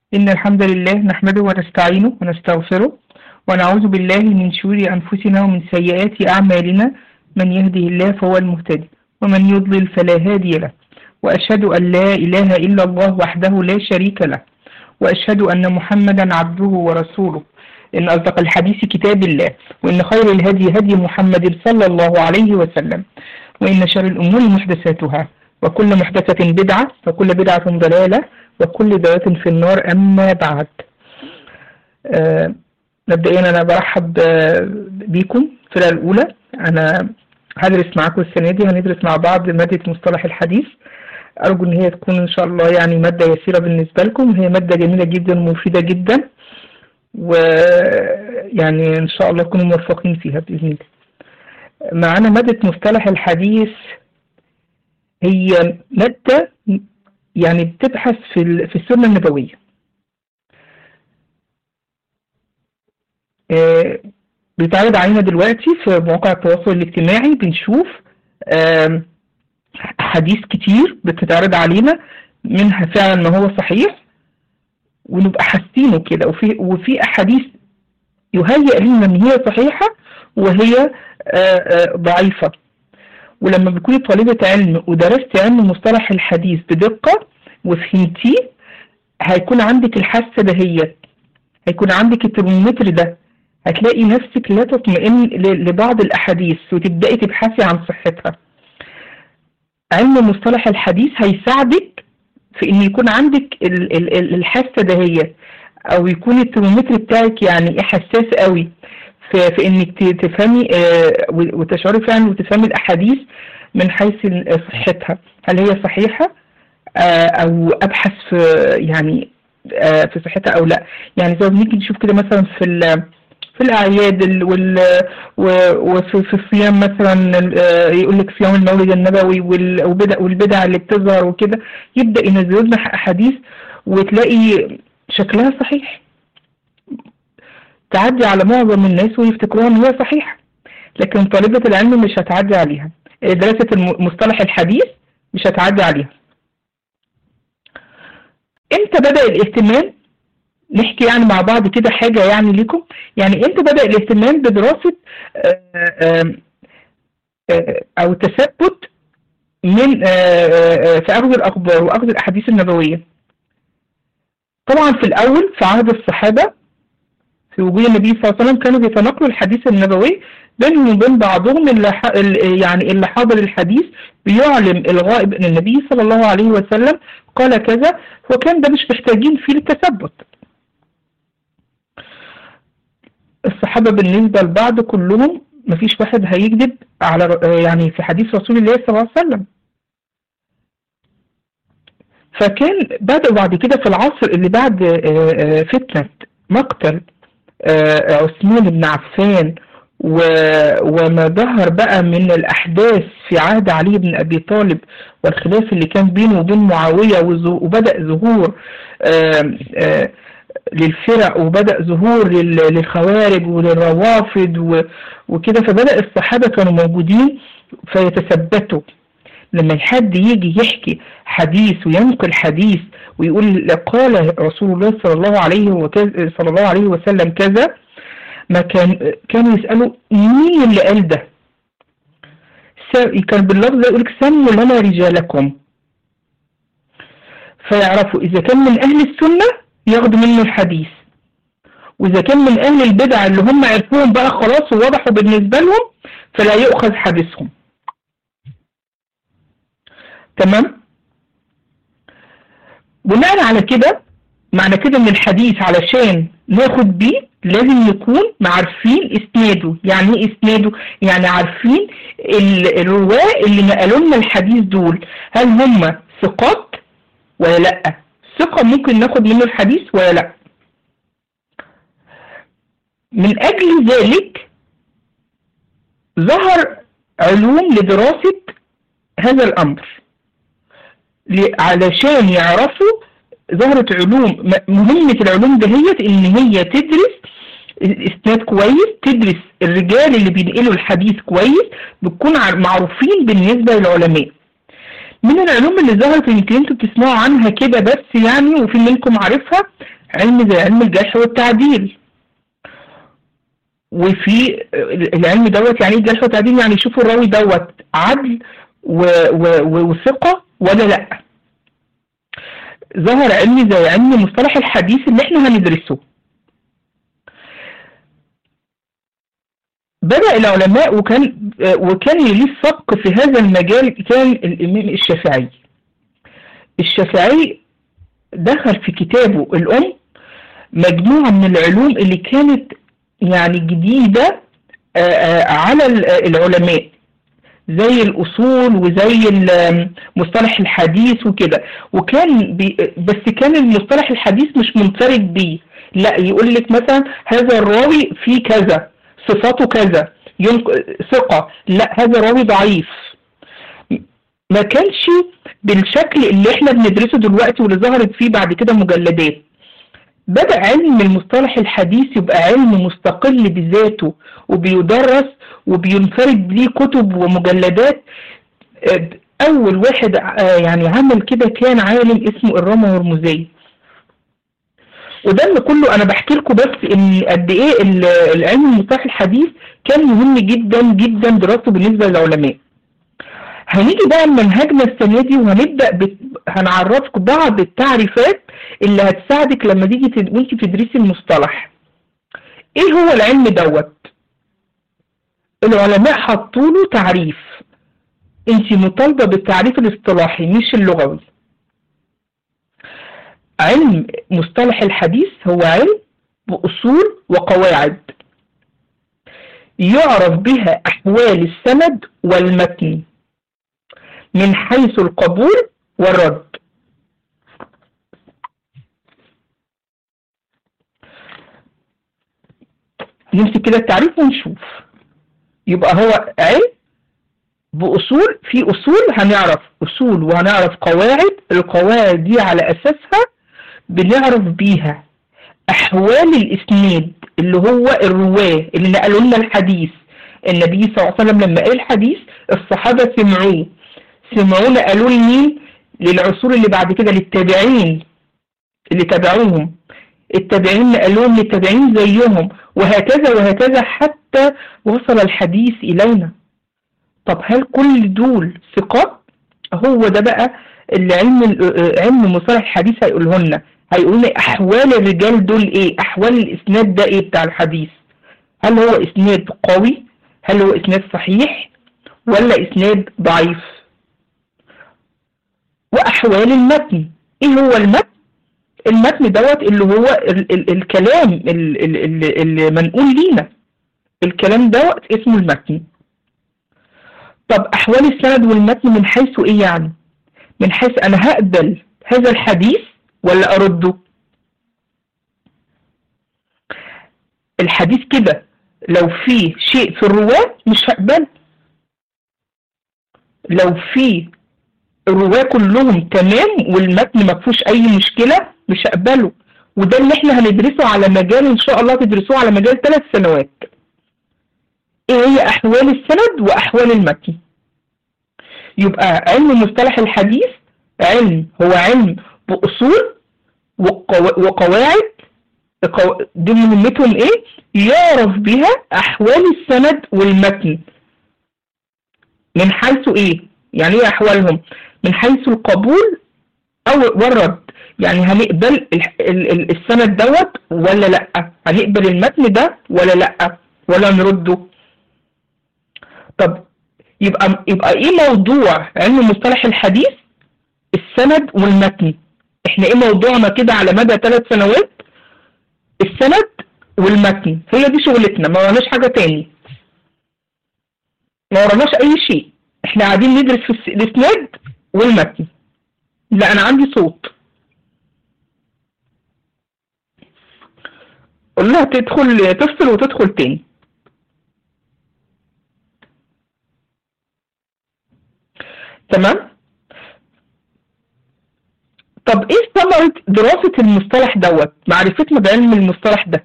إن الحمد لله نحمده ونستعينه ونستغفره ونعوذ بالله من شرور أنفسنا ومن سيئات أعمالنا من يهده الله فهو المهتدي ومن يضلل فلا هادي له وأشهد أن لا إله إلا الله وحده لا شريك له وأشهد أن محمدا عبده ورسوله إن أصدق الحديث كتاب الله وإن خير الهدي هدي محمد صلى الله عليه وسلم وإن شر الأمور محدثاتها وكل محدثة بدعة وكل بدعة ضلالة وكل ضلالة في النار أما بعد آه مبدئيا أنا برحب آه بيكم في الفرقة الأولى أنا هدرس معاكم السنة دي هندرس مع بعض مادة مصطلح الحديث أرجو إن هي تكون إن شاء الله يعني مادة يسيرة بالنسبة لكم هي مادة جميلة جدا ومفيدة جدا ويعني إن شاء الله تكونوا موفقين فيها بإذن الله معانا مادة مصطلح الحديث هي مادة يعني بتبحث في في السنة النبوية بيتعرض علينا دلوقتي في مواقع التواصل الاجتماعي بنشوف أحاديث كتير بتتعرض علينا منها فعلا ما هو صحيح ونبقى حاسينه كده وفي وفي أحاديث يهيأ لنا إن هي صحيحة وهي ضعيفة ولما بتكوني طالبة علم ودرست علم مصطلح الحديث بدقة وفهمتيه هيكون عندك الحاسة دهيت هيكون عندك الترمومتر ده هتلاقي نفسك لا تطمئن لبعض الأحاديث وتبدأي تبحثي عن صحتها علم مصطلح الحديث هيساعدك في ان يكون عندك الحاسة دهيت او يكون الترمومتر بتاعك يعني حساس قوي في, في انك تفهمي وتشعري فعلا وتفهمي الاحاديث من حيث صحتها هل هي صحيحه او ابحث في يعني في صحتها او لا يعني زي ما بنيجي نشوف كده مثلا في في الاعياد وال وفي في الصيام مثلا يقول لك صيام المولد النبوي والبدع والبدع اللي بتظهر وكده يبدا ينزلوا لنا احاديث وتلاقي شكلها صحيح تعدي على معظم الناس ويفتكروها ان هي صحيحه لكن طالبة العلم مش هتعدي عليها دراسة مصطلح الحديث مش هتعدي عليها امتى بدأ الاهتمام نحكي يعني مع بعض كده حاجة يعني لكم يعني امتى بدأ الاهتمام بدراسة او تثبت من في اخذ الاخبار واخذ الاحاديث النبوية طبعا في الاول في عهد الصحابة في وجود النبي صلى الله عليه وسلم كانوا بيتناقلوا الحديث النبوي بينهم وبين بعضهم اللي ح... يعني اللي حاضر الحديث بيعلم الغائب ان النبي صلى الله عليه وسلم قال كذا وكان ده مش محتاجين فيه للتثبت الصحابة بالنسبة لبعض كلهم مفيش واحد هيكذب على يعني في حديث رسول الله صلى الله عليه وسلم فكان بدأوا بعد كده في العصر اللي بعد فتنة مقتل عثمان بن عفان وما ظهر بقى من الأحداث في عهد علي بن أبي طالب والخلاف اللي كان بينه وبين معاوية وبدأ ظهور للفرق وبدأ ظهور للخوارج وللروافد وكده فبدأ الصحابة كانوا موجودين فيتثبتوا لما حد يجي يحكي حديث وينقل حديث ويقول قال رسول الله صلى الله عليه وكذا صلى الله عليه وسلم كذا ما كان كانوا يسألوا مين اللي قال ده كان باللفظ ده يقول لك سموا لنا رجالكم فيعرفوا إذا كان من أهل السنة ياخدوا منه الحديث وإذا كان من أهل البدع اللي هم عرفوهم بقى خلاص ووضحوا بالنسبة لهم فلا يؤخذ حديثهم تمام بناء على كده معنى كده ان الحديث علشان ناخد بيه لازم نكون عارفين اسناده يعني ايه اسناده يعني عارفين الرواه اللي نقلوا لنا الحديث دول هل هم ثقات ولا لا ثقة ممكن ناخد منه الحديث ولا لا من اجل ذلك ظهر علوم لدراسة هذا الامر علشان يعرفوا ظهرت علوم مهمة العلوم دهيت ان هي تدرس اسناد كويس تدرس الرجال اللي بينقلوا الحديث كويس بتكون معروفين بالنسبة للعلماء من العلوم اللي ظهرت يمكن انتوا بتسمعوا عنها كده بس يعني وفي منكم عارفها علم زي علم الجرح والتعديل وفي العلم دوت يعني ايه جرح وتعديل يعني يشوفوا الراوي دوت عدل وثقة ولا لا ظهر علم زي علم مصطلح الحديث اللي احنا هندرسه بدأ العلماء وكان وكان ليه السبق في هذا المجال كان الإمام الشافعي الشافعي دخل في كتابه الأم مجموعة من العلوم اللي كانت يعني جديدة على العلماء زي الأصول وزي مصطلح الحديث وكده وكان بي بس كان المصطلح الحديث مش منفرد بيه لا يقول لك مثلا هذا الراوي فيه كذا صفاته كذا ثقة لا هذا راوي ضعيف ما كانش بالشكل اللي احنا بندرسه دلوقتي واللي ظهرت فيه بعد كده مجلدات بدأ علم المصطلح الحديث يبقى علم مستقل بذاته وبيدرس وبينفرد ليه كتب ومجلدات أول واحد يعني عمل كده كان عالم اسمه الرمى هرمزي وده اللي كله أنا بحكي لكم بس إن قد إيه العلم المصطلح الحديث كان مهم جدا جدا دراسته بالنسبة للعلماء هنيجي بقى منهجنا السنة دي وهنبدأ بت... هنعرفكم بعض التعريفات اللي هتساعدك لما تيجي تد... وانت تدرسي المصطلح ايه هو العلم دوت العلماء حطوا له تعريف انت مطالبة بالتعريف الاصطلاحي مش اللغوي علم مصطلح الحديث هو علم بأصول وقواعد يعرف بها أحوال السند والمتن من حيث القبول والرد نمسك كده التعريف ونشوف يبقى هو علم بأصول في أصول هنعرف أصول وهنعرف قواعد القواعد دي على أساسها بنعرف بيها أحوال الإسناد اللي هو الرواة اللي نقلوا لنا الحديث النبي صلى الله عليه وسلم لما قال الحديث الصحابة سمعوه سمعونا قالوا لمين للعصور اللي بعد كده للتابعين اللي تابعوهم التابعين قالوهم للتابعين زيهم وهكذا وهكذا حتى وصل الحديث إلينا طب هل كل دول ثقات هو ده بقى اللي علم علم مصطلح الحديث هيقوله لنا هيقول لنا احوال الرجال دول ايه احوال الاسناد ده ايه بتاع الحديث هل هو اسناد قوي هل هو اسناد صحيح ولا اسناد ضعيف واحوال المتن ايه هو المتن المتن دوت اللي هو ال ال الكلام اللي منقول لينا الكلام دوت اسمه المتن طب احوال السند والمتن من حيث ايه يعني من حيث انا هقبل هذا الحديث ولا ارده الحديث كده لو في شيء في الرواة مش هقبل لو في الرواة كلهم تمام والمتن ما فيهوش اي مشكلة مش هقبله وده اللي احنا هندرسه على مجال ان شاء الله تدرسوه على مجال ثلاث سنوات ايه هي احوال السند واحوال المتن يبقى علم مصطلح الحديث علم هو علم بأصول وقواعد دي مهمتهم ايه يعرف بها احوال السند والمتن من حيث ايه يعني ايه احوالهم من حيث القبول او والرد يعني هنقبل السند دوت ولا لا هنقبل المتن ده ولا لا ولا نرده طب يبقى يبقى ايه موضوع علم مصطلح الحديث السند والمتن احنا ايه موضوعنا كده على مدى ثلاث سنوات السند والمتن هي دي شغلتنا ما وراناش حاجة تاني ما وراناش اي شيء احنا قاعدين ندرس في الاسناد والمتن لا انا عندي صوت قول لها تدخل تفصل وتدخل تاني تمام طب ايه ثمرة دراسة المصطلح دوت معرفتنا بعلم المصطلح ده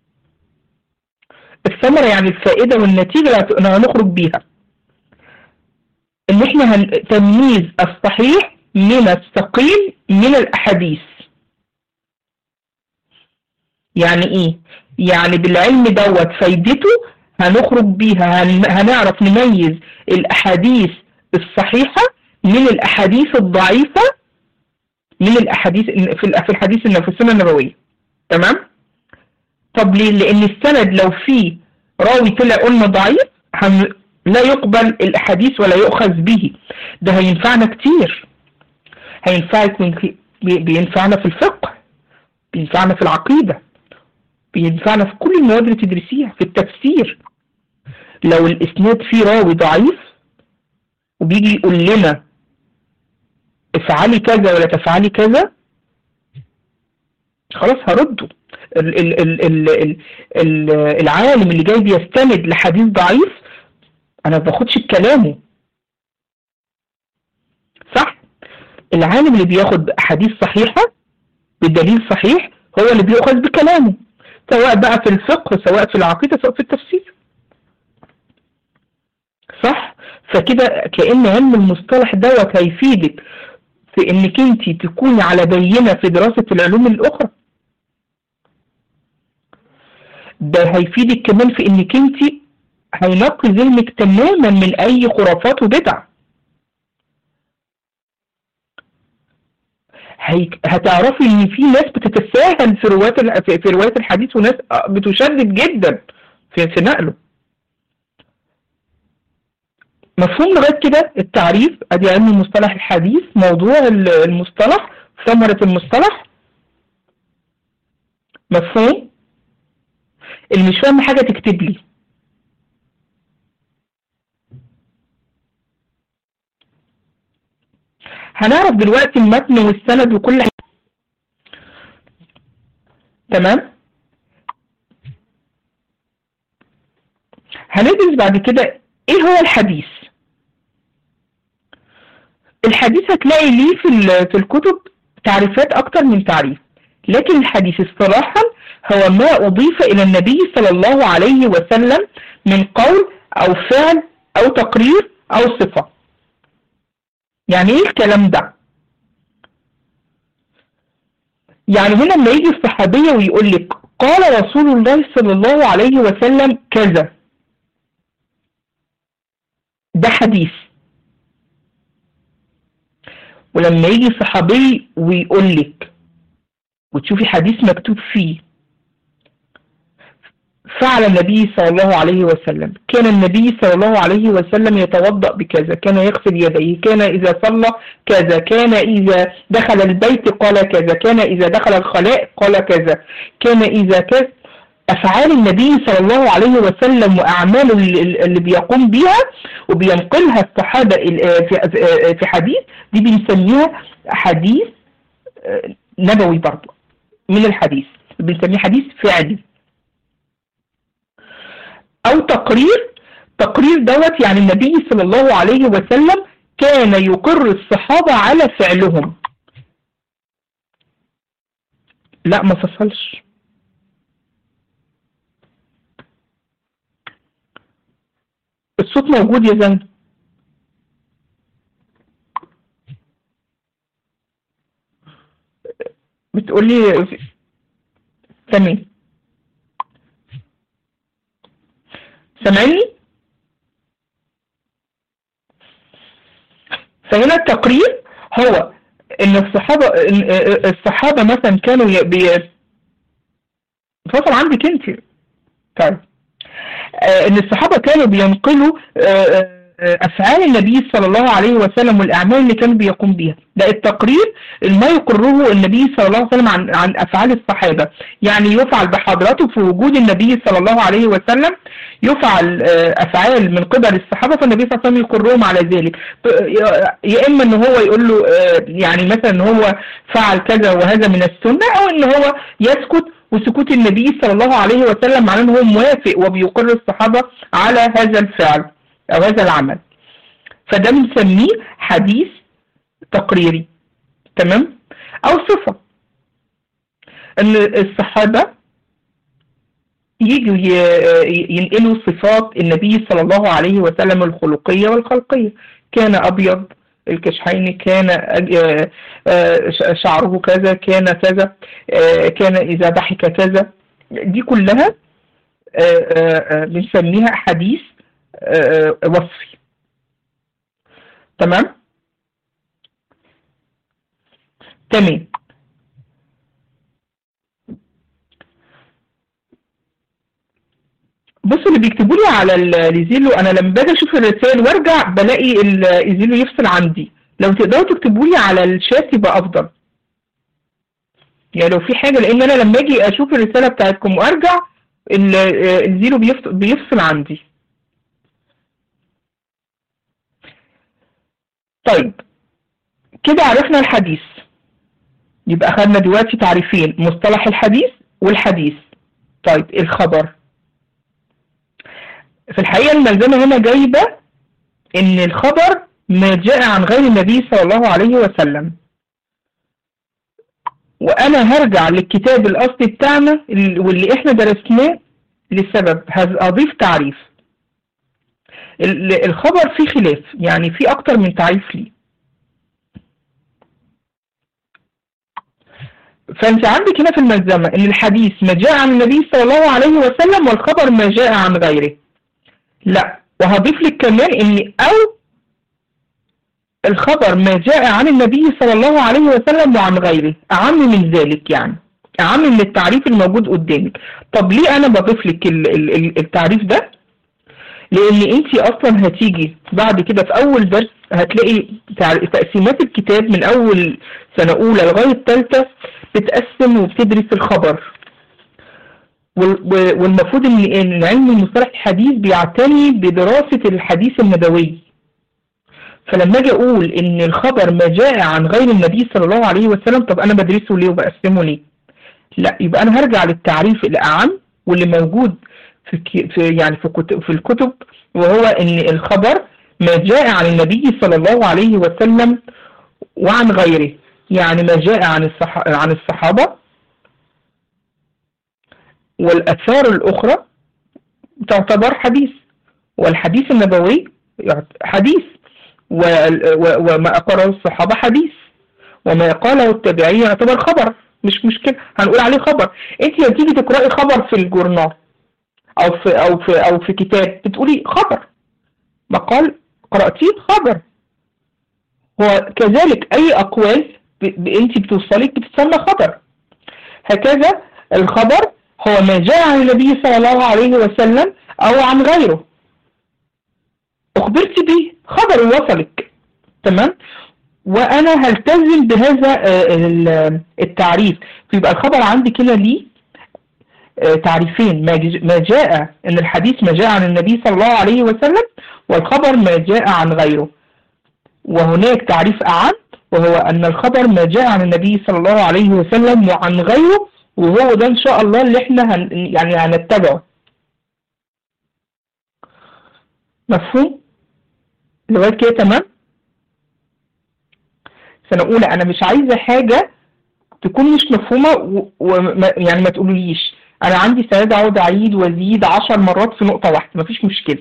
الثمرة يعني الفائدة والنتيجة اللي هنخرج بيها ان احنا هن... تمييز الصحيح من الثقيل من الاحاديث يعني ايه يعني بالعلم دوت فايدته هنخرج بيها هن... هنعرف نميز الاحاديث الصحيحة من الاحاديث الضعيفة من الاحاديث في ال- في الحديث النبوي في السنة النبوية تمام طب ليه لان السند لو فيه راوي طلع قلنا ضعيف هن... لا يقبل الاحاديث ولا يؤخذ به ده هينفعنا كتير هينفعك من بي- بينفعنا في الفقه بينفعنا في العقيدة بينفعنا في كل المواد اللي تدرسيها في التفسير لو الاسناد فيه راوي ضعيف وبيجي يقول لنا افعلي كذا ولا تفعلي كذا خلاص هرده ال ال ال ال ال ال العالم اللي جاي بيستند لحديث ضعيف انا ما باخدش بكلامه صح العالم اللي بياخد احاديث صحيحه بدليل صحيح هو اللي بيؤخذ بكلامه سواء بقى في الفقه سواء في العقيده سواء في التفسير صح فكده كأن علم المصطلح دوت هيفيدك في انك انت تكوني على بينة في دراسة العلوم الاخرى ده هيفيدك كمان في انك انت هينقي ذهنك تماما من اي خرافات وبدع هي... هتعرفي ان في ناس بتتساهل في رواية ال- في في رواية الحديث وناس بتشدد جدا في في نقله مفهوم لغايه كده التعريف ادي علم مصطلح الحديث موضوع ال- المصطلح ثمرة المصطلح مفهوم اللي مش فاهم حاجة تكتب لي هنعرف دلوقتي المتن والسند وكل حاجة تمام هندرس بعد كده ايه هو الحديث الحديث هتلاقي ليه في ال- في الكتب تعريفات اكتر من تعريف لكن الحديث اصطلاحا هو ما اضيف الى النبي صلى الله عليه وسلم من قول او فعل او تقرير او صفة يعني ايه الكلام ده يعني هنا لما يجي الصحابية ويقول لك قال رسول الله صلى الله عليه وسلم كذا ده حديث ولما يجي صحابي ويقول لك وتشوفي حديث مكتوب فيه فعل النبي صلى الله عليه وسلم كان النبي صلى الله عليه وسلم يتوضأ بكذا كان يغسل يديه كان إذا صلى كذا كان إذا دخل البيت قال كذا كان إذا دخل الخلاء قال كذا كان إذا كذا أفعال النبي صلى الله عليه وسلم وأعماله اللي اللي بيقوم بها وبينقلها الصحابة ال- في في حديث دي بنسميها حديث آه، نبوي برضه من الحديث بنسميه حديث فعلي أو تقرير تقرير دوت يعني النبي صلى الله عليه وسلم كان يقر الصحابة على فعلهم لا ما فصلش الصوت موجود يا زين بتقولي تمام سامعني فهنا التقرير هو ان الصحابه إن الصحابه مثلا كانوا ي- بي فصل عندك انت طيب آه، ان الصحابه كانوا بينقلوا آه، آه، افعال النبي صلى الله عليه وسلم والاعمال اللي كان بيقوم بيها ده التقرير ما يقره النبي صلى الله عليه وسلم عن عن افعال الصحابه يعني يفعل بحضرته في وجود النبي صلى الله عليه وسلم يفعل آه، افعال من قبل الصحابه فالنبي صلى الله عليه وسلم يقرهم على ذلك ط- يا اما ان هو يقول له آه، يعني مثلا ان هو فعل كذا وهذا من السنه او ان هو يسكت وسكوت النبي صلى الله عليه وسلم معناه ان هو موافق وبيقر الصحابه على هذا الفعل او هذا العمل فده بنسميه حديث تقريري تمام او صفه ان الصحابه يجوا ي- ينقلوا صفات النبي صلى الله عليه وسلم الخلقيه والخلقيه كان ابيض الكشحين كان آه، آه، ش- شعره كذا كان كذا آه، كان إذا ضحك كذا دي كلها بنسميها أحاديث وصفي تمام تمام بصوا اللي بيكتبوا لي على الزيلو انا لما باجي اشوف الرسائل وارجع بلاقي الزيلو يفصل عندي لو تقدروا تكتبوا لي على الشات يبقى افضل يعني لو في حاجه لان انا لما اجي اشوف الرساله بتاعتكم وارجع الزيرو بيفصل, بيفصل عندي طيب كده عرفنا الحديث يبقى خدنا دلوقتي تعريفين مصطلح الحديث والحديث طيب الخبر في الحقيقة الملزمة هنا جايبة ان الخبر ما جاء عن غير النبي صلى الله عليه وسلم وانا هرجع للكتاب الاصلي بتاعنا واللي احنا درسناه لسبب هضيف تعريف الخبر فيه خلاف يعني فيه اكتر من تعريف ليه فانت عندك هنا في الملزمة ان الحديث ما جاء عن النبي صلى الله عليه وسلم والخبر ما جاء عن غيره لا وهضيف لك كمان ان او الخبر ما جاء عن النبي صلى الله عليه وسلم وعن غيره اعم من ذلك يعني اعم من التعريف الموجود قدامك طب ليه انا بضيف لك التعريف ده لان انت اصلا هتيجي بعد كده في اول درس هتلاقي تقسيمات الكتاب من اول سنة اولى لغاية ثالثة بتقسم وبتدرس الخبر والمفروض ان علم المصطلح الحديث بيعتني بدراسة الحديث النبوي فلما اجي اقول ان الخبر ما جاء عن غير النبي صلى الله عليه وسلم طب انا بدرسه ليه وبقسمه ليه لا يبقى انا هرجع للتعريف الاعم واللي موجود في, في يعني في كتب في الكتب وهو ان الخبر ما جاء عن النبي صلى الله عليه وسلم وعن غيره يعني ما جاء عن الصح... عن الصحابه والآثار الأخرى تعتبر حديث والحديث النبوي حديث وما أقره الصحابة حديث وما قاله التابعين يعتبر خبر مش مشكلة هنقول عليه خبر انت لما تيجي تقرأي خبر في الجورنال او في او في او في كتاب بتقولي خبر مقال قرأتيه خبر هو كذلك اي اقوال انت بتوصلك بتسمى خبر هكذا الخبر هو ما جاء عن النبي صلى الله عليه وسلم او عن غيره اخبرت به خبر وصلك تمام وانا هلتزم بهذا التعريف فيبقى الخبر عندي كده ليه تعريفين ما جاء ان الحديث ما جاء عن النبي صلى الله عليه وسلم والخبر ما جاء عن غيره وهناك تعريف اعم وهو ان الخبر ما جاء عن النبي صلى الله عليه وسلم وعن غيره وهو ده ان شاء الله اللي احنا هن يعني هنتبعه مفهوم لغايه كده تمام سنة أولى أنا مش عايزة حاجة تكون مش مفهومة و... و... يعني ما تقولوليش أنا عندي سعادة أقعد أعيد وأزيد عشر مرات في نقطة واحدة مفيش مشكلة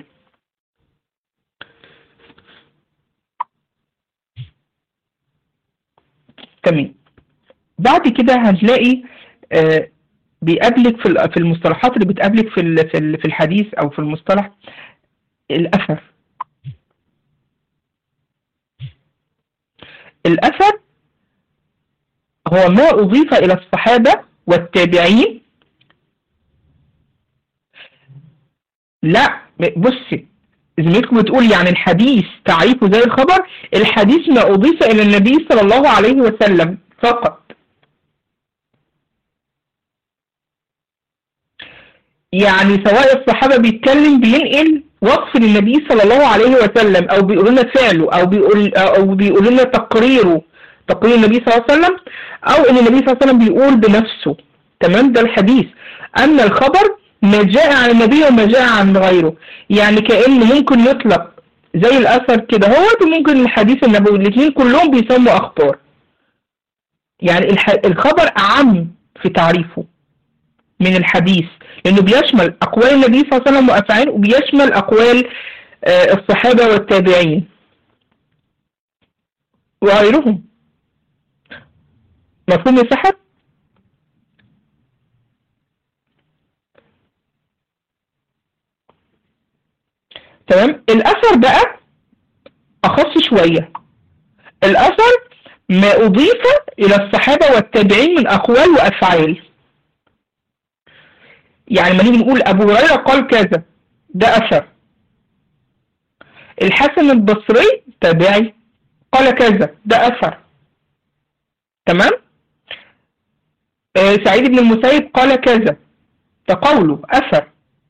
تمام بعد كده هنلاقي آه بيقابلك في في المصطلحات اللي بتقابلك في في الحديث او في المصطلح الاثر الاثر هو ما اضيف الى الصحابه والتابعين لا بصي زميلكم بتقول يعني الحديث تعريفه زي الخبر الحديث ما اضيف الى النبي صلى الله عليه وسلم فقط يعني سواء الصحابة بيتكلم بينقل وصف للنبي صلى الله عليه وسلم او بيقول لنا فعله او بيقول او بيقول لنا تقريره تقرير النبي صلى الله عليه وسلم او ان النبي صلى الله عليه وسلم بيقول بنفسه تمام ده الحديث اما الخبر ما جاء عن النبي وما جاء عن غيره يعني كأن ممكن يطلق زي الاثر كده هو ممكن الحديث النبوي الاثنين كلهم بيسموا اخبار يعني الخبر اعم في تعريفه من الحديث لانه بيشمل اقوال النبي صلى الله عليه وسلم وافعاله وبيشمل اقوال الصحابه والتابعين وغيرهم مفهوم يا سحر تمام الاثر بقى اخص شويه الاثر ما اضيف الى الصحابه والتابعين من اقوال وافعال يعني ما نيجي نقول ابو هريره قال كذا ده اثر الحسن البصري تابعي قال كذا ده اثر تمام آه سعيد بن المسيب قال كذا ده قوله اثر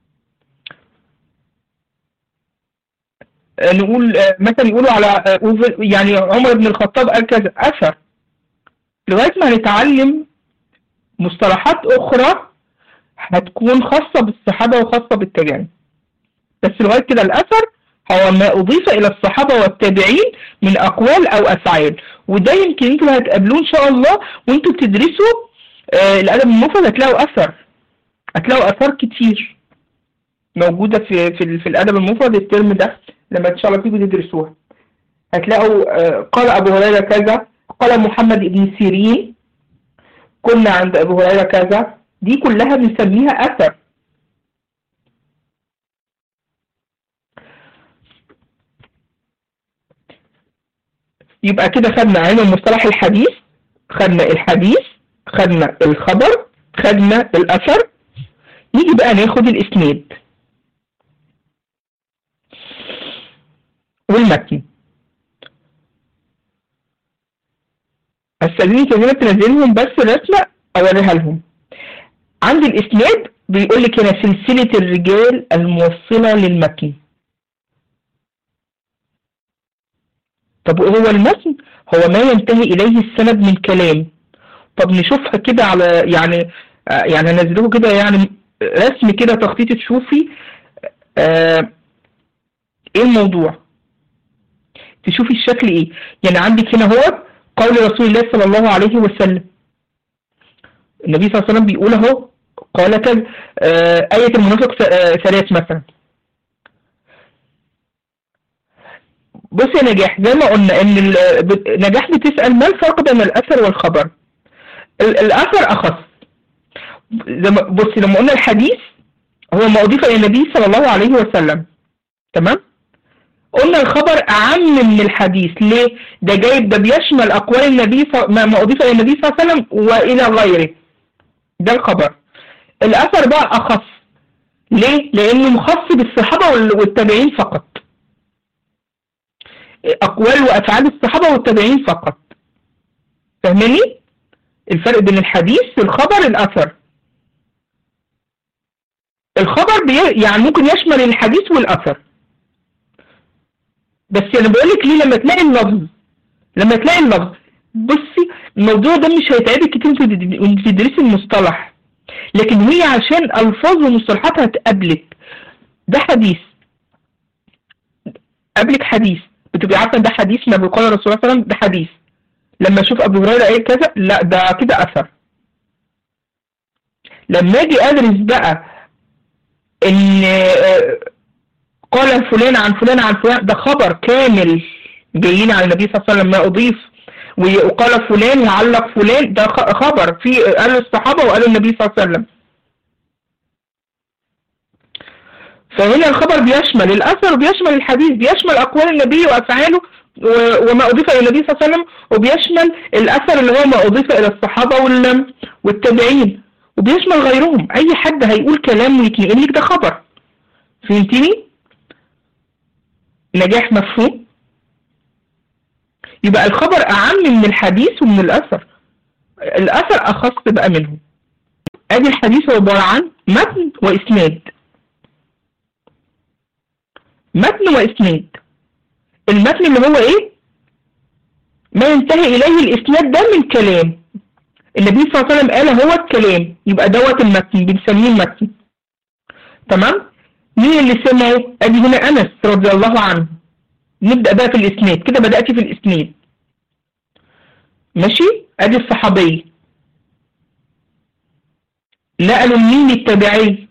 آه نقول آه مثلا يقولوا على آه يعني عمر بن الخطاب قال كذا اثر لغايه ما نتعلم مصطلحات اخرى هتكون خاصه بالصحابه وخاصه بالتابعين بس لغايه كده الاثر هو ما أضيف إلى الصحابة والتابعين من أقوال أو أفعال وده يمكن انتوا هتقابلوه إن شاء الله وانتوا بتدرسوا آه الأدب المفرد هتلاقوا أثر هتلاقوا أثار كتير موجودة في في, في الأدب المفرد الترم ده لما إن شاء الله تيجوا تدرسوها هتلاقوا آه قال أبو هريرة كذا قال محمد بن سيرين كنا عند أبو هريرة كذا دي كلها بنسميها أثر يبقى كده خدنا علم مصطلح الحديث خدنا الحديث خدنا الخبر خدنا الأثر نيجي بقى ناخد الإسناد والمتن استاذني كده تنزلهم بس الرسمة أوريها لهم عند الإسناد بيقول لك هنا سلسلة الرجال الموصلة للمتن طب هو المتن هو ما ينتهي إليه السند من كلام طب نشوفها كده على يعني يعني نزلوه كده يعني رسم كده تخطيط تشوفي آه ايه الموضوع تشوفي الشكل ايه يعني عندك هنا هو قول رسول الله صلى الله عليه وسلم النبي صلى الله عليه وسلم بيقول اهو قال كذا آه آية المنافق ثلاث مثلا بص يا نجاح زي ما قلنا ان نجاح بتسأل ما الفرق بين الاثر والخبر الاثر اخص زي ما بصي لما قلنا الحديث هو ما اضيف الى النبي صلى الله عليه وسلم تمام قلنا الخبر اعم من الحديث ليه ده جايب ده بيشمل اقوال النبي صل... ما اضيف الى النبي صلى الله عليه وسلم والى غيره ده الخبر الاثر بقى اخص ليه لانه مخص بالصحابه والتابعين فقط أقوال وأفعال الصحابة والتابعين فقط فاهمني؟ الفرق بين الحديث والخبر الأثر الخبر بي... يعني ممكن يشمل الحديث والأثر بس أنا بقول لك ليه لما تلاقي اللفظ لما تلاقي اللفظ بصي الموضوع ده مش هيتعبك كتير وانت بتدرسي المصطلح لكن هي عشان ألفاظ ومصطلحات هتقابلك ده حديث قابلك حديث بتبقي عارفه ده حديث ما بيقال الرسول صلى الله عليه وسلم ده حديث لما اشوف ابو هريره قال كذا لا ده كده اثر لما اجي ادرس بقى ان قال فلان عن فلان عن فلان ده خبر كامل جايين على النبي صلى الله عليه وسلم ما اضيف وقال فلان وعلق فلان ده خبر في قال الصحابه وقالوا النبي صلى الله عليه وسلم فهنا الخبر بيشمل الأثر وبيشمل الحديث بيشمل أقوال النبي وأفعاله وما أضيف إلى النبي صلى الله عليه وسلم وبيشمل الأثر اللي هو ما أضيف إلى الصحابة والتابعين وبيشمل غيرهم أي حد هيقول كلام ويتنقل لك ده خبر فهمتني؟ نجاح مفهوم؟ يبقى الخبر أعم من الحديث ومن الأثر الأثر أخص بقى منه أدي الحديث هو عبارة عن متن وإسناد متن وإسناد المتن اللي هو إيه ما ينتهي إليه الإسناد ده من كلام النبي صلى الله عليه وسلم قال هو الكلام يبقى دوت المتن بنسميه المتن تمام مين اللي سمعه ادي هنا انس رضي الله عنه نبدا بقى في الاسناد كده بدات في الاسناد ماشي ادي الصحابي نقلوا مين التابعي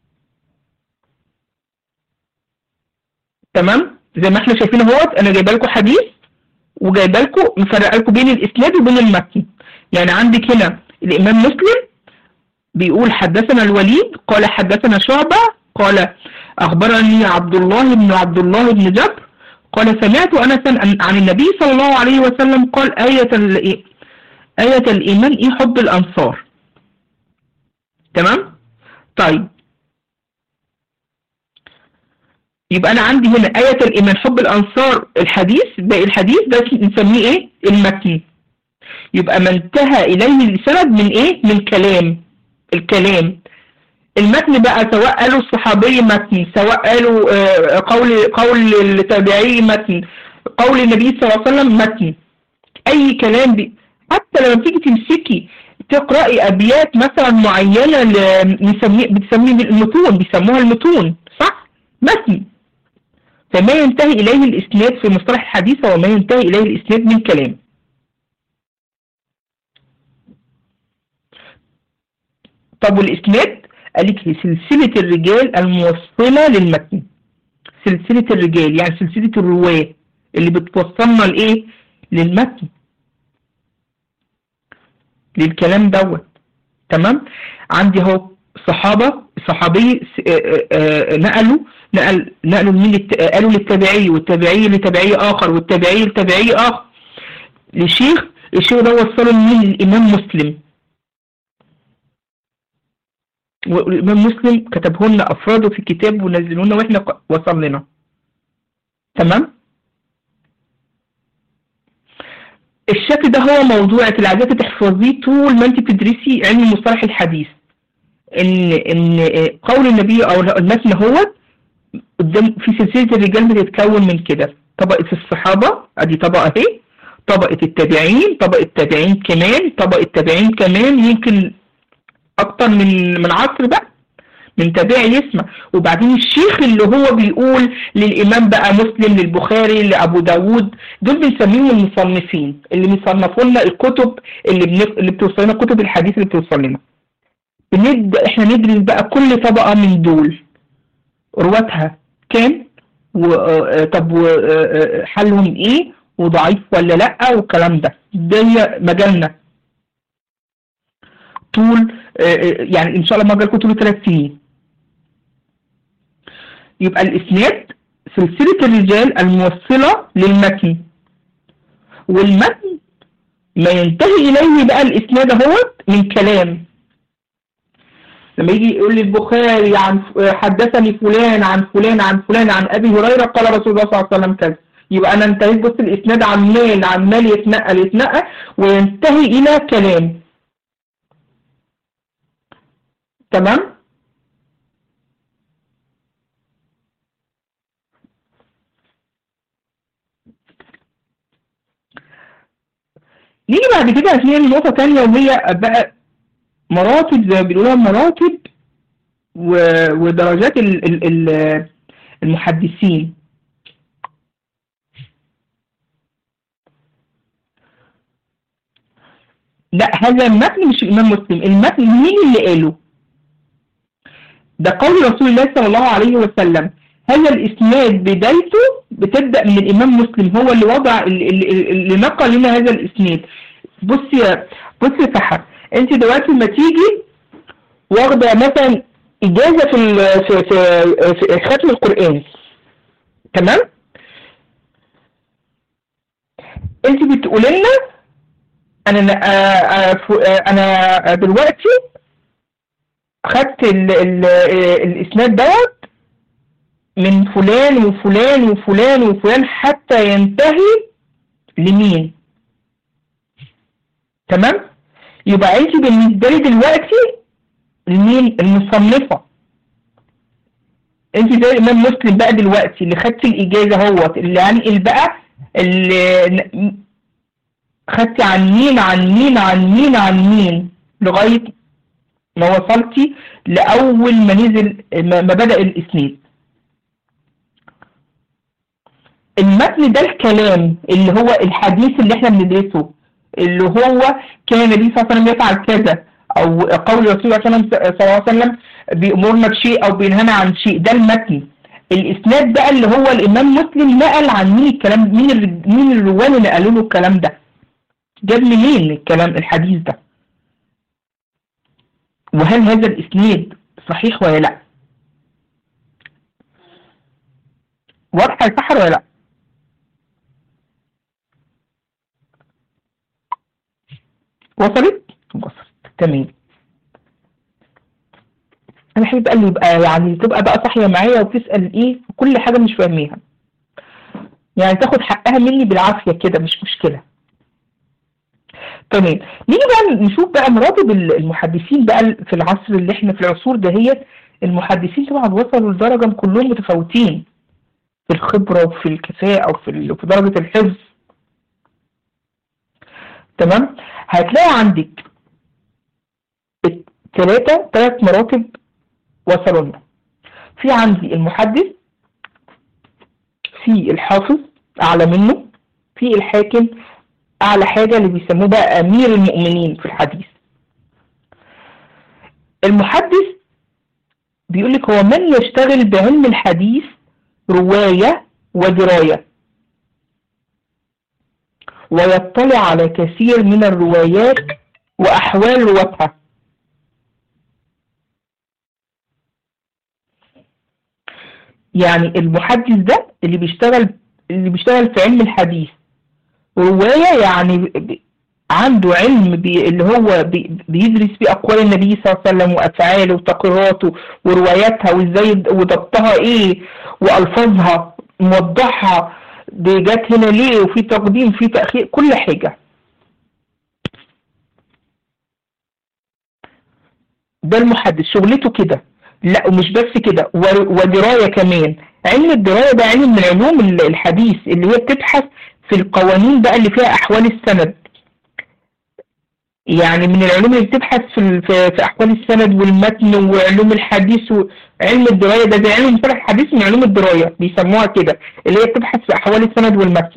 تمام زي ما احنا شايفين اهوت انا جايبه لكم حديث وجايبه لكم مفرقه لكم بين الاسناد وبين المتن يعني عندك هنا الامام مسلم بيقول حدثنا الوليد قال حدثنا شعبة قال أخبرني عبد الله بن عبد الله بن جبر قال سمعت أنسا عن النبي صلى الله عليه وسلم قال آية آية الإيمان إيه حب الأنصار تمام طيب يبقى أنا عندي هنا آية الإيمان حب الأنصار الحديث باقي الحديث ده نسميه إيه المتن يبقى ما انتهى إليه السند من إيه من كلام الكلام المتن بقى سواء قالوا الصحابي متن سواء قالوا آه قول قول التابعي متن قول النبي صلى الله عليه وسلم متن أي كلام بي حتى لما تيجي تمسكي تقرأي أبيات مثلا معينة نسميه بتسميه المتون بيسموها المتون صح؟ متن فما ينتهي إليه الإسناد في مصطلح الحديث هو ما ينتهي إليه الإسناد من كلام طب والإسناد قالت لي سلسلة الرجال الموصلة للمتن سلسلة الرجال يعني سلسلة الرواة اللي بتوصلنا لإيه؟ للمتن للكلام دوت تمام عندي اهو صحابة صحابي نقلوا نقل نقلوا مين قالوا للتابعي والتابعي لتابعي آخر والتابعي لتابعي آخر لشيخ الشيخ ده وصله لمين الإمام مسلم والإمام مسلم كتبه لنا أفراده في كتاب ونزلوه لنا وإحنا وصل لنا تمام الشكل ده هو موضوع عايزاكي تحفظيه طول ما انت بتدرسي علم مصطلح الحديث ان ان قول النبي او المتن هو قدام في سلسله الرجال بتتكون من كده طبقه الصحابه ادي طبقه اهي طبقه التابعين طبقه التابعين كمان طبقه التابعين كمان يمكن اكتر من من عصر بقى من تابعي يسمع وبعدين الشيخ اللي هو بيقول للإمام بقى مسلم للبخاري لأبو داود دول بنسميهم المصنفين اللي بيصنفوا لنا الكتب اللي بنف... اللي بتوصل لنا كتب الحديث اللي بتوصل لنا بنبدأ احنا ندرس بقى كل طبقة من دول رواتها كام و... طب وحالهم ايه وضعيف ولا لا والكلام ده ده مجالنا طول يعني ان شاء الله مجال طول ثلاث سنين يبقى الاسناد سلسلة الرجال الموصلة للمتن والمتن ما ينتهي إليه بقى الإسناد اهو من كلام لما يجي يقول لي البخاري عن حدثني فلان عن فلان عن فلان عن أبي هريرة قال رسول الله صلى الله عليه وسلم كذا يبقى أنا انتهيت بص الإسناد عمال عمال يتنقل يتنقل وينتهي إلى كلام تمام نيجي بعد كده في نقطة تانية وهي بقى مراتب زي ما بيقولوها مراتب ودرجات ال ال ال المحدثين لا هذا المتن مش الإمام مسلم المتن مين اللي قاله ده قول رسول الله صلى الله عليه وسلم هذا الإسناد بدايته بتبدأ من الإمام مسلم هو اللي وضع اللي, اللي نقل لنا هذا الإسناد بصي يا بصي يا سحر أنت دلوقتي لما تيجي واخدة مثلا إجازة في في في, في ختم القرآن تمام؟ أنت بتقولي لنا أنا أنا دلوقتي خدت ال ال الإسناد دوت من فلان وفلان وفلان وفلان حتى ينتهي لمين تمام يبقى انت بالنسبة لي دلوقتي لمين المصنفة انت زي الامام مسلم بقى دلوقتي اللي خدت الاجازة اهوت اللي هنقل بقى اللي خدت عن مين عن مين عن مين عن مين لغاية ما وصلتي لأول ما نزل ما بدأ الإسناد المتن ده الكلام اللي هو الحديث اللي احنا بندرسه اللي هو كان النبي صلى الله عليه وسلم يفعل كذا او قول الرسول صلى الله عليه وسلم بيأمرنا بشيء او بينهانا عن شيء ده المتن الاسناد بقى اللي هو الامام مسلم نقل عن مين الكلام مين ال... مين الرواه اللي نقلوا له الكلام ده جاب منين الكلام الحديث ده وهل هذا الاسناد صحيح ولا لا هيسحر ولا لا وصلت وصلت تمام انا حبيب قال لي يبقى يعني تبقى بقى صاحيه معايا وتسال ايه في كل حاجه مش فاهميها يعني تاخد حقها مني بالعافيه كده مش مشكله تمام نيجي بقى نشوف بقى مراتب المحدثين بقى في العصر اللي احنا في العصور دهيت المحدثين طبعا وصلوا لدرجه كلهم متفاوتين في الخبره وفي الكفاءه وفي ال- في درجه الحفظ تمام هتلاقي عندك ثلاثة ثلاث مراتب وصلوا لنا في عندي المحدث في الحافظ أعلى منه في الحاكم أعلى حاجة اللي بيسموه بقى أمير المؤمنين في الحديث المحدث بيقول لك هو من يشتغل بعلم الحديث رواية ودراية ويطلع على كثير من الروايات وأحوال رواتها يعني المحدث ده اللي بيشتغل اللي بيشتغل في علم الحديث رواية يعني ب- عنده علم بي اللي هو بي بيدرس فيه أقوال النبي صلى الله عليه وسلم وأفعاله وتقريراته ورواياتها وإزاي وضبطها إيه وألفاظها موضحها دي جت هنا ليه وفي تقديم في تأخير كل حاجة ده المحدث شغلته كده لا ومش بس كده ور- ودراية كمان علم الدراية ده علم من علوم ال- الحديث اللي هي بتبحث في القوانين بقى اللي فيها أحوال السند يعني من العلوم اللي بتبحث في ال- في في أحوال السند والمتن وعلوم الحديث وعلم الدراية ده زي علم مصطلح الحديث من علوم الدراية بيسموها كده اللي هي بتبحث في أحوال السند والمتن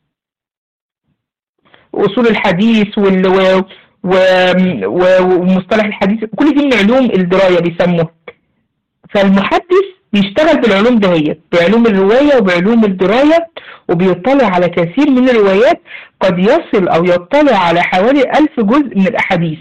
وأصول الحديث وال و- و- و- ومصطلح الحديث كل دي من علوم الدراية بيسموها فالمحدث بيشتغل بالعلوم دهيت بعلوم الرواية وبعلوم الدراية وبيطلع على كثير من الروايات قد يصل أو يطلع على حوالي ألف جزء من الأحاديث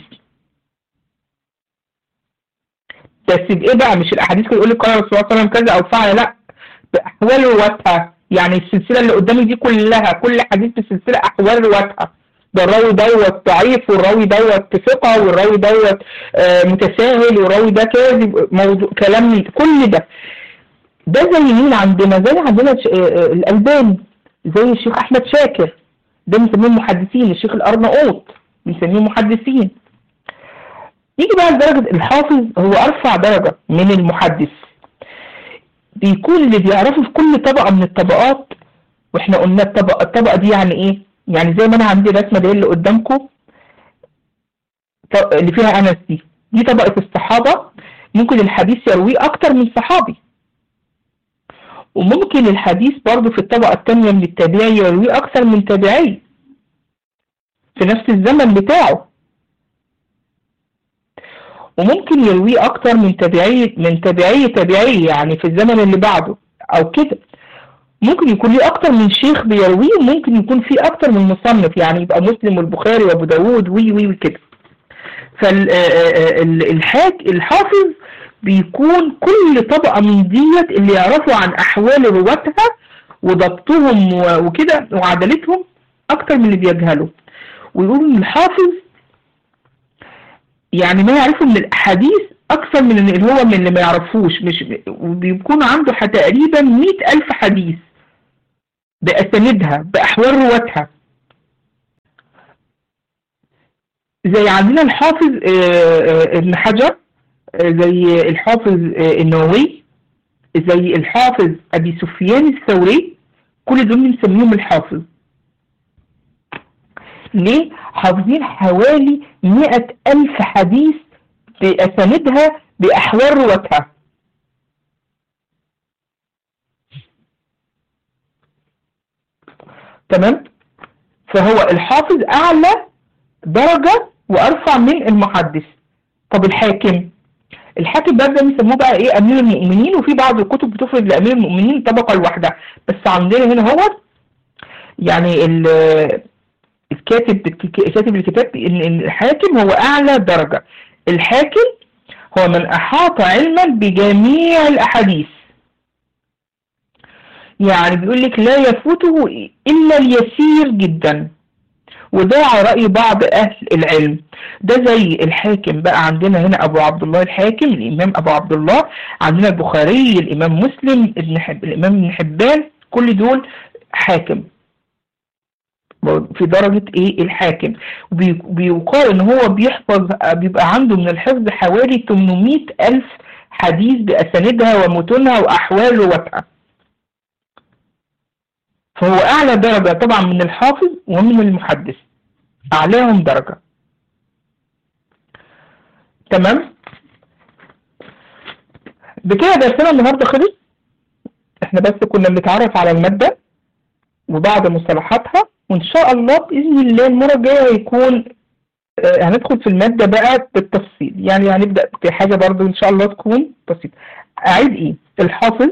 بس بإيه بقى مش الأحاديث اللي يقول لك قال الرسول صلى الله عليه وسلم كذا أو فعل لا بأحوال رواتها يعني السلسلة اللي قدامي دي كلها كل حديث في السلسلة أحوال رواتها ده الراوي دوت ضعيف والراوي دوت ثقة والراوي دوت آه، متساهل والراوي ده كاذب موضوع كلام من- كل ده ده زي مين عندنا زي عندنا ش- آه، آه، الألباني زي الشيخ أحمد شاكر ده بنسميه محدثين الشيخ الأرناؤوط بنسميه محدثين يجي بقى لدرجة الحافظ هو أرفع درجة من المحدث بيكون اللي بيعرفه في كل طبقة من الطبقات واحنا قلنا الطبقة الطبقة دي يعني ايه؟ يعني زي ما انا عندي الرسمة دي اللي قدامكم ط- اللي فيها انس دي دي طبقة الصحابة ممكن الحديث يرويه اكتر من صحابي وممكن الحديث برضو في الطبقة التانية من التابعي يرويه اكتر من تابعي في نفس الزمن بتاعه وممكن يرويه اكتر من تابعي من تابعي تابعي يعني في الزمن اللي بعده او كده ممكن يكون ليه اكتر من شيخ بيرويه وممكن يكون فيه اكتر من مصنف يعني يبقى مسلم والبخاري وابو داوود وي وي وكده فالحاج الحافظ بيكون كل طبقة من ديت اللي يعرفوا عن احوال رواتها وضبطهم و- وكده وعدالتهم اكتر من اللي بيجهلوا ويقولوا ان الحافظ يعني ما يعرفه من الاحاديث اكثر من اللي هو من اللي ما يعرفوش مش وبيكون عنده ح- تقريبا مئة الف حديث باسانيدها باحوال رواتها زي عندنا الحافظ آه، آه، ابن حجر آه، زي الحافظ آه، النووي زي الحافظ ابي سفيان الثوري كل دول بنسميهم الحافظ ليه؟ حافظين حوالي مئة ألف حديث بأساندها بأحوال رواتها تمام؟ فهو الحافظ أعلى درجة وأرفع من المحدث طب الحاكم الحاكم بقى ده بيسموه بقى ايه امير المؤمنين وفي بعض الكتب بتفرض لامير المؤمنين طبقه لوحدها بس عندنا هنا هو يعني ال- الكاتب كاتب الكتاب ان إن الحاكم هو اعلى درجه الحاكم هو من احاط علما بجميع الاحاديث يعني بيقول لك لا يفوته إلا اليسير جدا وده على رأي بعض أهل العلم ده زي الحاكم بقى عندنا هنا أبو عبد الله الحاكم الإمام أبو عبد الله عندنا البخاري الإمام مسلم ابن حب الإمام ابن حبان كل دول حاكم في درجة ايه الحاكم بيقال ان هو بيحفظ بيبقى عنده من الحفظ حوالي 800 ألف حديث بأساندها ومتونها وأحوال رواتها فهو أعلى درجة طبعا من الحافظ ومن المحدث أعلاهم درجة تمام بكده درسنا النهارده خلص احنا بس كنا بنتعرف على المادة وبعض مصطلحاتها وان شاء الله باذن الله المره الجايه هيكون آه هندخل في الماده بقى بالتفصيل يعني هنبدا بحاجه برضو ان شاء الله تكون بسيطه اعيد ايه الحافظ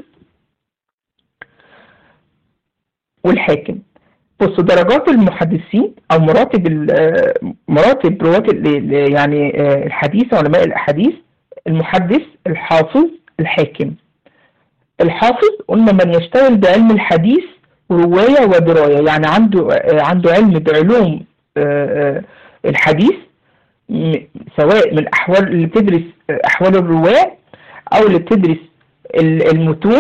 والحاكم بصوا درجات المحدثين او مراتب مراتب رواه يعني الحديث علماء الاحاديث المحدث الحافظ الحاكم الحافظ قلنا من يشتغل بعلم الحديث ورواية ودراية يعني عنده عنده علم بعلوم الحديث سواء من أحوال اللي بتدرس أحوال الرواة أو اللي بتدرس المتون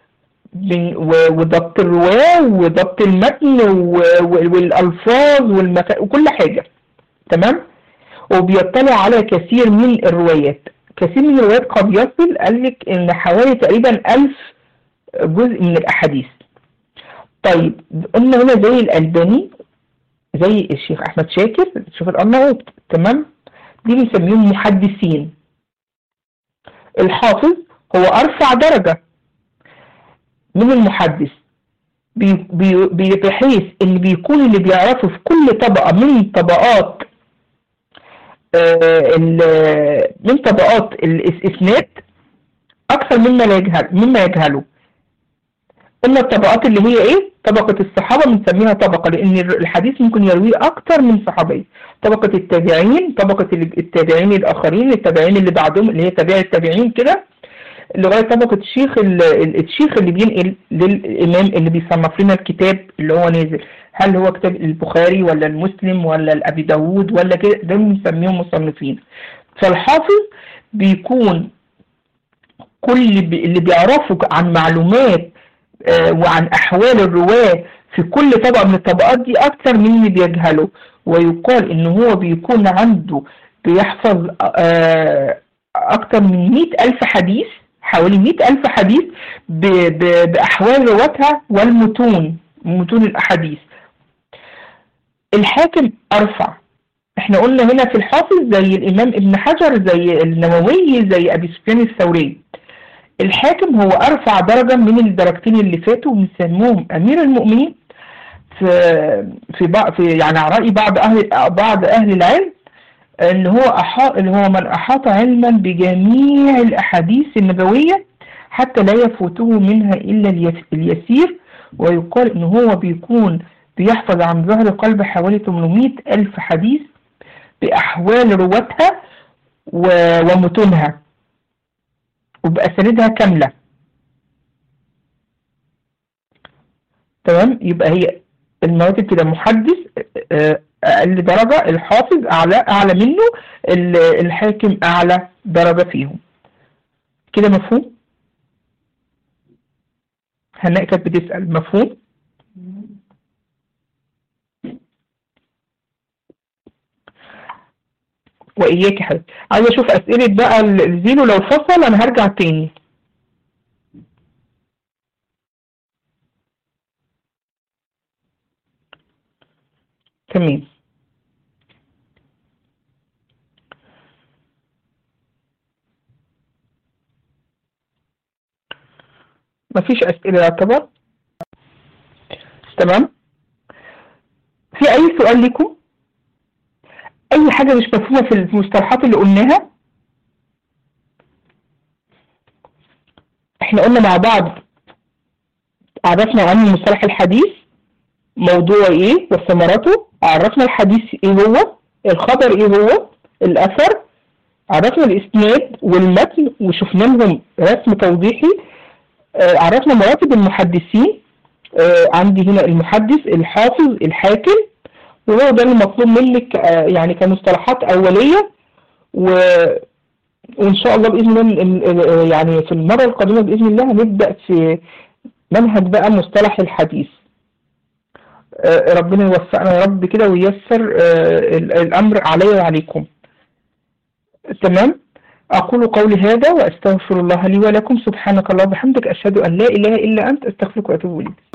وضبط الرواة وضبط المتن والألفاظ والمكان وكل حاجة تمام وبيطلع على كثير من الروايات كثير من الروايات قد يصل قال لك إن حوالي تقريبا ألف جزء من الأحاديث طيب قلنا هنا زي الألباني زي الشيخ أحمد شاكر الشيخ الأرناؤوط تمام دي بنسميهم محدثين الحافظ هو أرفع درجة من المحدث بي بي بحيث إن بيكون اللي بيعرفه في كل طبقة من طبقات آه من طبقات الإسناد أكثر مما يجهل مما يجهله قلنا الطبقات اللي هي ايه طبقة الصحابة بنسميها طبقة لان الحديث ممكن يرويه اكتر من صحابي طبقة التابعين طبقة التابعين الاخرين التابعين اللي بعدهم اللي هي تابع التابعين كده لغاية طبقة الشيخ الشيخ اللي بينقل للامام اللي بيصنف لنا الكتاب اللي هو نازل هل هو كتاب البخاري ولا المسلم ولا الابي داوود ولا كده ده بنسميهم مصنفين فالحافظ بيكون كل اللي بيعرفوا عن معلومات وعن أحوال الرواة في كل طبقة من الطبقات دي أكثر من اللي بيجهله ويقال إن هو بيكون عنده بيحفظ أكثر من مئة ألف حديث حوالي مئة ألف حديث بأحوال رواتها والمتون متون الأحاديث الحاكم أرفع احنا قلنا هنا في الحافظ زي الإمام ابن حجر زي النووي زي أبي سفيان الثوري الحاكم هو أرفع درجة من الدرجتين اللي فاتوا بنسموهم أمير المؤمنين في في بعض في يعني على رأي بعض أهل بعض أهل العلم إن هو أحاط اللي هو من أحاط علما بجميع الأحاديث النبوية حتى لا يفوته منها إلا اليسير ويقال إن هو بيكون بيحفظ عن ظهر قلب حوالي 800 ألف حديث بأحوال رواتها ومتونها وبأساندها كاملة تمام يبقى هي المراتب كده محدث أقل درجة الحافظ أعلى أعلى منه الحاكم أعلى درجة فيهم كده مفهوم؟ هنلاقي كانت بتسأل مفهوم؟ وإياك يا حبيبتي عايزة أشوف أسئلة بقى الزيرو لو فصل أنا هرجع تاني تمام مفيش أسئلة يعتبر تمام في أي سؤال لكم أي حاجة مش مفهومة في المصطلحات اللي قلناها احنا قلنا مع بعض عرفنا عن مصطلح الحديث موضوع ايه وثمراته عرفنا الحديث ايه هو الخبر ايه هو الاثر عرفنا الاسناد والمتن وشفنا لهم رسم توضيحي عرفنا مراتب المحدثين آه، عندي هنا المحدث الحافظ الحاكم وهو ده المطلوب منك آه، يعني كمصطلحات أولية و وإن شاء الله بإذن الله ال- ال- يعني في المرة القادمة بإذن الله هنبدأ في منهج بقى مصطلح الحديث آه، ربنا يوفقنا يا رب كده وييسر آه، ال- الأمر علي وعليكم تمام أقول قولي هذا وأستغفر الله لي ولكم سبحانك الله وبحمدك أشهد أن لا إله إلا أنت أستغفرك وأتوب إليك